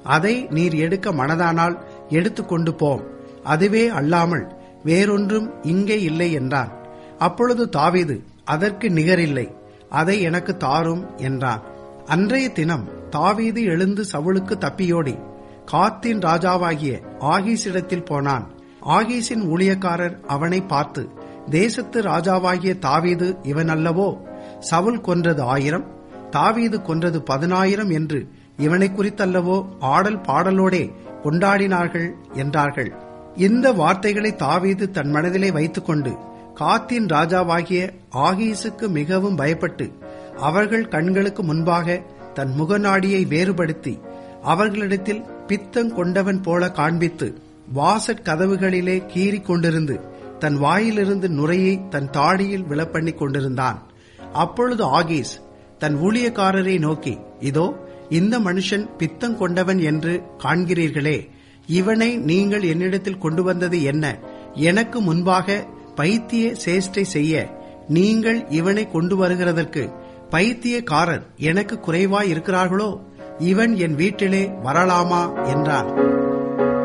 அதை நீர் எடுக்க மனதானால் எடுத்துக்கொண்டு போம் அதுவே அல்லாமல் வேறொன்றும் இங்கே இல்லை என்றான் அப்பொழுது தாவீது அதற்கு நிகரில்லை அதை எனக்கு தாரும் என்றான் அன்றைய தினம் தாவீது எழுந்து சவுளுக்கு தப்பியோடி காத்தின் ராஜாவாகிய ஆகீஸிடத்தில் போனான் ஆகீஸின் ஊழியக்காரர் அவனை பார்த்து தேசத்து ராஜாவாகிய தாவீது இவன் அல்லவோ சவுல் கொன்றது ஆயிரம் தாவீது கொன்றது பதினாயிரம் என்று இவனை குறித்தல்லவோ ஆடல் பாடலோடே கொண்டாடினார்கள் என்றார்கள் இந்த வார்த்தைகளை தாவீது தன் மனதிலே வைத்துக்கொண்டு காத்தின் ராஜாவாகிய ஆகீசுக்கு மிகவும் பயப்பட்டு அவர்கள் கண்களுக்கு முன்பாக தன் முகநாடியை வேறுபடுத்தி அவர்களிடத்தில் பித்தம் கொண்டவன் போல காண்பித்து வாசற் கதவுகளிலே கீறிக் கொண்டிருந்து தன் வாயிலிருந்து நுரையை தன் தாடியில் விழப்பண்ணி கொண்டிருந்தான் அப்பொழுது ஆகீஸ் தன் ஊழியக்காரரை நோக்கி இதோ இந்த மனுஷன் பித்தம் கொண்டவன் என்று காண்கிறீர்களே இவனை நீங்கள் என்னிடத்தில் கொண்டு வந்தது என்ன எனக்கு முன்பாக பைத்திய சேஷ்டை செய்ய நீங்கள் இவனை கொண்டு வருகிறதற்கு பைத்தியக்காரர் எனக்கு குறைவாய் இருக்கிறார்களோ இவன் என் வீட்டிலே வரலாமா என்றான்